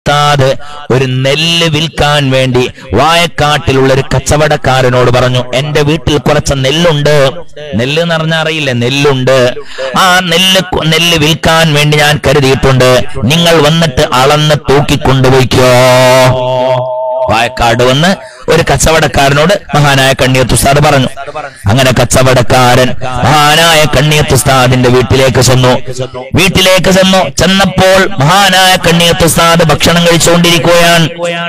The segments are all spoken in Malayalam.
ഉസ്താദ് ഒരു നെല്ല് വിൽക്കാൻ വേണ്ടി വായക്കാട്ടിലുള്ള ഒരു കച്ചവടക്കാരനോട് പറഞ്ഞു എന്റെ വീട്ടിൽ കുറച്ച് നെല്ലുണ്ട് നെല്ല് എന്ന് പറഞ്ഞാൽ അറിയില്ലേ നെല്ലുണ്ട് ആ നെല്ല് കൊ- നെല്ല് വിൽക്കാൻ വേണ്ടി ഞാൻ കരുതിയിട്ടുണ്ട് നിങ്ങൾ വന്നിട്ട് അളന്ന് തൂക്കിക്കൊണ്ടുപോയിക്കോ വായക്കാട് വന്ന് ഒരു കച്ചവടക്കാരനോട് മഹാനായ കണ്ണിയത്ത് ഉസ്താദ് പറഞ്ഞു അങ്ങനെ കച്ചവടക്കാരൻ മഹാനായ കണ്ണിയത്ത് ഉസ്താദിന്റെ വീട്ടിലേക്ക് ചെന്നു വീട്ടിലേക്ക് ചെന്നു ചെന്നപ്പോൾ മഹാനായ കണ്ണിയത്ത് ഉസ്താദ് ഭക്ഷണം കഴിച്ചുകൊണ്ടിരിക്കുകയാണ്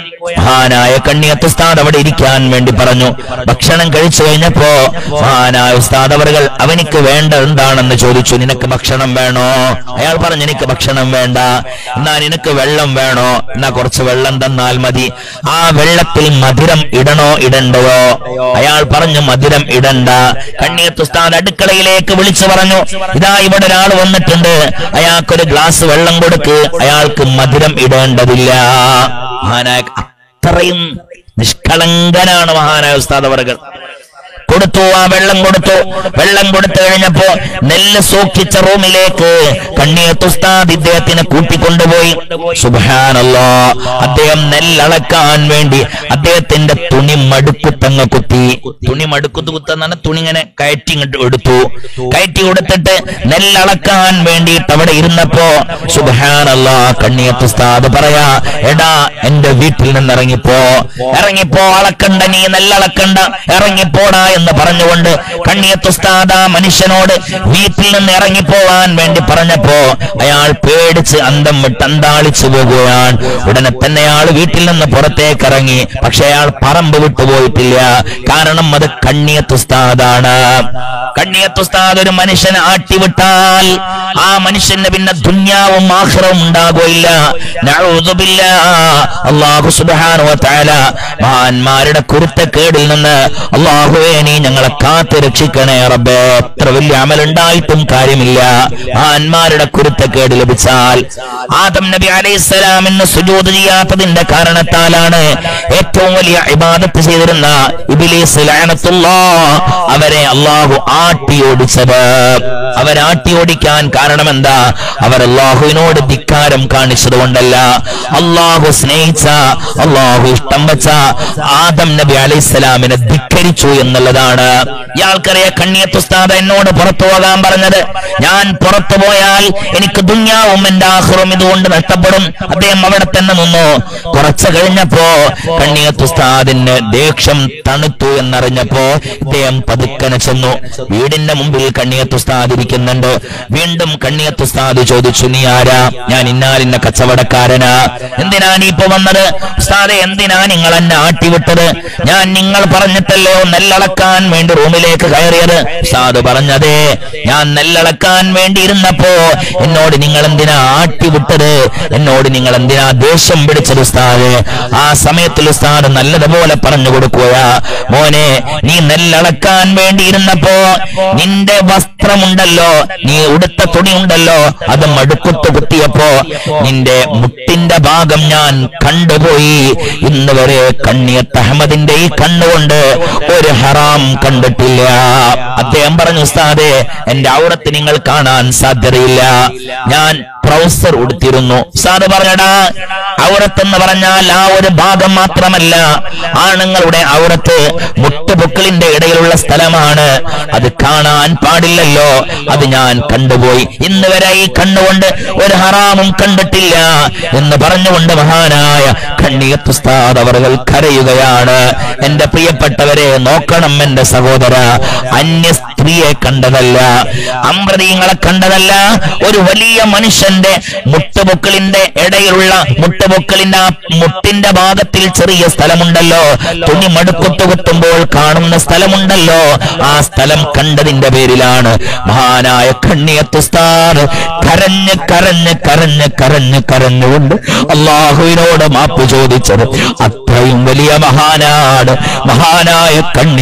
മഹാനായ കണ്ണിയത്ത് ഉസ്താദ് അവിടെ ഇരിക്കാൻ വേണ്ടി പറഞ്ഞു ഭക്ഷണം കഴിച്ചു കഴിഞ്ഞപ്പോ മഹാനായ ഉസ്താദ് അവர்கள் അവനിക്ക് വേണ്ട എന്താണെന്ന് ചോദിച്ചു നിനക്ക് ഭക്ഷണം വേണോ അയാൾ പറഞ്ഞു എനിക്ക് ഭക്ഷണം വേണ്ട എന്നാ നിനക്ക് വെള്ളം വേണോ എന്നാ കുറച്ച് വെള്ളം തന്നാൽ മതി ആ വെള്ളത്തിൽ മധുരം ഇടണോ ഇടണ്ടയോ അയാൾ പറഞ്ഞു മധുരം ഇടണ്ട കണ്ണിയത്ത് ഉസ്താദ് അടുക്കളയിലേക്ക് വിളിച്ചു പറഞ്ഞു ഇതാ ഇവിടെ ഒരാൾ വന്നിട്ടുണ്ട് അയാൾക്കൊരു ഗ്ലാസ് വെള്ളം കൊടുക്ക് അയാൾക്ക് മധുരം ഇടേണ്ടതില്ല മഹാനായ അത്രയും നിഷ്കളങ്കനാണ് മഹാനായ ഉസ്താദ് അവർകൾ കൊടുത്തു ആ വെള്ളം കൊടുത്തു വെള്ളം കൊടുത്തു കഴിഞ്ഞപ്പോ നെല്ല് സൂക്ഷിച്ച റൂമിലേക്ക് കണ്ണിയത്ത് ഉസ്താദ് ഇദ്ദേഹത്തിനെ കൂട്ടിക്കൊണ്ടുപോയി സുബാനല്ലോ അദ്ദേഹം നെല്ലളക്കാൻ വേണ്ടി അദ്ദേഹത്തിന്റെ തുണി മടുക്കുത്തങ്ങ് കുത്തി തുണി മടുക്കുത്ത് കുത്തെന്നാണ് തുണി ഇങ്ങനെ കയറ്റി ഇങ്ങോട്ട് എടുത്തു കയറ്റി കൊടുത്തിട്ട് നെല്ലളക്കാൻ വേണ്ടിയിട്ട് അവിടെ ഇരുന്നപ്പോ സുബാനല്ലോ കണ്ണിയത്ത് ഉസ്താദ് പറയാ എടാ എന്റെ വീട്ടിൽ നിന്ന് ഇറങ്ങിപ്പോ ഇറങ്ങിപ്പോ അളക്കണ്ട നീ നെല്ലളക്കണ്ട ഇറങ്ങിപ്പോടാ എന്ന് പറഞ്ഞുകൊണ്ട് കണ്ണിയത്ത് ഉസ്താദ് ആ മനുഷ്യനോട് വീട്ടിൽ നിന്ന് ഇറങ്ങിപ്പോവാൻ വേണ്ടി പറഞ്ഞപ്പോ അയാൾ പേടിച്ച് അന്തം വിട്ട് അന്താളിച്ചു പോകുകയാണ് ഉടനെ തന്നെ അയാൾ വീട്ടിൽ നിന്ന് പുറത്തേക്ക് ഇറങ്ങി പക്ഷെ അയാൾ പറമ്പ് വിട്ടുപോയിട്ടില്ല കാരണം അത് കണ്ണിയത്ത് ഉസ്താദാണ് കണ്ണിയത്ത് ഉസ്താദ് ഒരു മനുഷ്യനെ ആട്ടിവിട്ടാൽ ആ മനുഷ്യന് പിന്നെ ദുന്യാവും ആഹ്റവും ഉണ്ടാകുകയില്ല നഊദുബില്ല. അല്ലാഹു സുബ്ഹാനഹു വ തആല മഹാന്മാരുടെ കുരുത്തക്കേടിൽ നിന്ന് അള്ളാഹുവേ നീ ഞങ്ങളെ കാത്ത് രക്ഷിക്കണേ റബ്ബേ എത്ര വലിയ അമലുണ്ടായിട്ടും കാര്യമില്ല മഹാന്മാരുടെ കുരുത്തക്കേട് ലഭിച്ചാൽ ആദം നബി അലൈഹിസ്സലാമിന് സുജൂദ് ചെയ്യാത്തതിന്റെ കാരണത്താലാണ് ഏറ്റവും വലിയ ഇബാദത്ത് ചെയ്തിരുന്ന ഇബ്ലീസ് ലഅനത്തുല്ലാ അവരെ അള്ളാഹു ആട്ടിയോടിച്ചത് അവരാട്ടി ഓടിക്കാൻ കാരണം എന്താ അവർ അള്ളാഹുവിനോട് ധിക്കാരം കാണിച്ചത് കൊണ്ടല്ല അള്ളാഹു സ്നേഹിച്ച അള്ളാഹു ഇഷ്ടം വെച്ച ആദം നബി അലൈഹിസ്സലാമിനെ ധിക്കരിച്ചു എന്നുള്ളതാണ് ഇയാൾക്കറിയ കണ്ണിയത്തുസ്താദ എന്നോട് പുറത്തു പോകാൻ പറഞ്ഞത് ഞാൻ പുറത്തു പോയാൽ എനിക്ക് ദുന്യാവും എന്റെ ആഹ്റും ഇതുകൊണ്ട് നഷ്ടപ്പെടും അദ്ദേഹം അവിടെ തന്നെ നിന്നു കുറച്ച് കഴിഞ്ഞപ്പോ കണ്ണിയത്തുസ്താദിന് ദേഷ്യം തണുത്തു എന്നറിഞ്ഞപ്പോ ഇദ്ദേഹം പതുക്കനെ ചെന്നു വീടിന്റെ മുമ്പിൽ കണ്ണിയത്തുസ്താദ് ഇരിക്കുന്നുണ്ട് വീണ്ടും കണ്ണിയത്തുസ്താദ് ചോദിച്ചു നീ ആരാ ഞാൻ ഇന്നാലിന്ന കച്ചവടക്കാരനാ എന്തിനാ നീ ഇപ്പൊ വന്നത് ഉസ്താദെ എന്തിനാ നിങ്ങൾ എന്നെ ആട്ടിവിട്ടത് ഞാൻ നിങ്ങൾ പറഞ്ഞിട്ടല്ലോ നെല്ലളക്കാൻ വേണ്ടി റൂമിലേക്ക് കയറിയത് ഉസ്താദ് പറഞ്ഞതേ ഞാൻ നെല്ലളക്കാൻ വേണ്ടി ഇരുന്നപ്പോ എന്നോട് നിങ്ങൾ എന്തിനാ ആട്ടിവിട്ടത് എന്നോട് നിങ്ങൾ എന്തിനാ ദേഷ്യം പിടിച്ചത് ഉസ്താദ് ആ സമയത്തിൽ ഉസ്താദ് നല്ലതുപോലെ പറഞ്ഞു കൊടുക്കുകയാ മോനെ നീ നെല്ലളക്കാൻ വേണ്ടി ഇരുന്നപ്പോ നിന്റെ വസ്ത്രമുണ്ടല്ലോ നീ ഉടുത്ത തുണി ഉണ്ടല്ലോ അത് മടുക്കുത്ത് കുത്തിയപ്പോ നിന്റെ മുട്ടിന്റെ ഭാഗം ഞാൻ കണ്ടുപോയി ഇന്ന് വരെ കണ്ണിയത്ത് അഹമ്മദിന്റെ ഈ കണ്ണുകൊണ്ട് ഒരു ഹറാം കണ്ടിട്ടില്ല അദ്ദേഹം പറഞ്ഞു ഉസ്താദെ എന്റെ ഔറത്ത് നിങ്ങൾ കാണാൻ സാധ്യതയില്ല ഞാൻ ട്രൗസർ ഉടുത്തിരുന്നു ഉസ്താദ് പറഞ്ഞടാ ഔറത്ത് എന്ന് പറഞ്ഞാൽ ആ ഒരു ഭാഗം മാത്രമല്ല ആണുങ്ങളുടെ ഔറത്ത് മുട്ടുപൊക്കിളിന്റെ ഇടയിലുള്ള സ്ഥലമാണ് അത് കാണാൻ പാടില്ലല്ലോ അത് ഞാൻ കണ്ടുപോയി ഇന്ന് വരെ ഈ കണ്ണുകൊണ്ട് ഒരു ഹറാമും കണ്ടിട്ടില്ല എന്ന് പറഞ്ഞുകൊണ്ട് മഹാനായ കണ്ണിയത്തുസ്താദ് അവർ കരയുകയാണ് എന്റെ പ്രിയപ്പെട്ടവരെ നോക്കണം എന്റെ സഹോദര അന്യ സ്ത്രീയെ കണ്ടതല്ല അമ്രതീങ്ങളെ കണ്ടതല്ല ഒരു വലിയ മനുഷ്യന്റെ മുട്ടുപൊക്കിളിന്റെ ഇടയിലുള്ള മുട്ടുപൊക്കിളിന്റെ ആ മുട്ടിന്റെ ഭാഗത്തിൽ ചെറിയ സ്ഥലമുണ്ടല്ലോ തുണി മടുക്കുത്തു കുത്തുമ്പോൾ കാണുന്ന സ്ഥലമുണ്ടല്ലോ ആ സ്ഥലം കണ്ടതിന്റെ പേരിലാണ് മഹാനായ കണ്ണിയത്തുസ്താദ് കരഞ്ഞ് കരഞ്ഞ് കരഞ്ഞ് കരഞ്ഞ് കരഞ്ഞുകൊണ്ട് അള്ളാഹുവിനോട് മാപ്പ് ചോദിച്ചത് അത്രയും വലിയ മഹാനാണ് മഹാനായ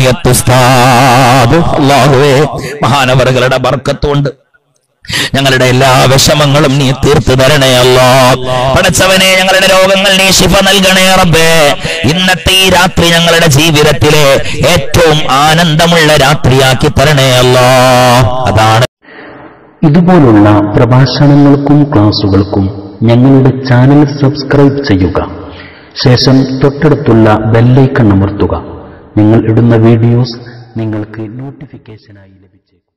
കണ്ണിയത്തുസ്താദ് അള്ളാഹുവേ മഹാനവറുകളുടെ ബർക്കത്തുണ്ട് ഞങ്ങളുടെ എല്ലാ വിഷമങ്ങളും നീ തീർത്തു തരണേ അല്ലോ പടച്ചവനെ ഞങ്ങളുടെ രോഗങ്ങൾ നീ ശിഫ നൽകണേ റബ്ബേ ഇന്നത്തെ ഈ രാത്രി ഞങ്ങളുടെ ജീവിതത്തിലെ ഏറ്റവും ആനന്ദമുള്ള രാത്രിയാക്കി തരണേ അല്ലോ അതാണ് ഇതുപോലുള്ള പ്രഭാഷണങ്ങൾക്കും ക്ലാസുകൾക്കും ഞങ്ങളുടെ ചാനൽ സബ്സ്ക്രൈബ് ചെയ്യുക ശേഷം തൊട്ടടുത്തുള്ള ബെല്ലൈക്കൺ അമർത്തുക നിങ്ങൾ ഇടുന്ന വീഡിയോസ് നിങ്ങൾക്ക് നോട്ടിഫിക്കേഷനായി ലഭിച്ചേക്കും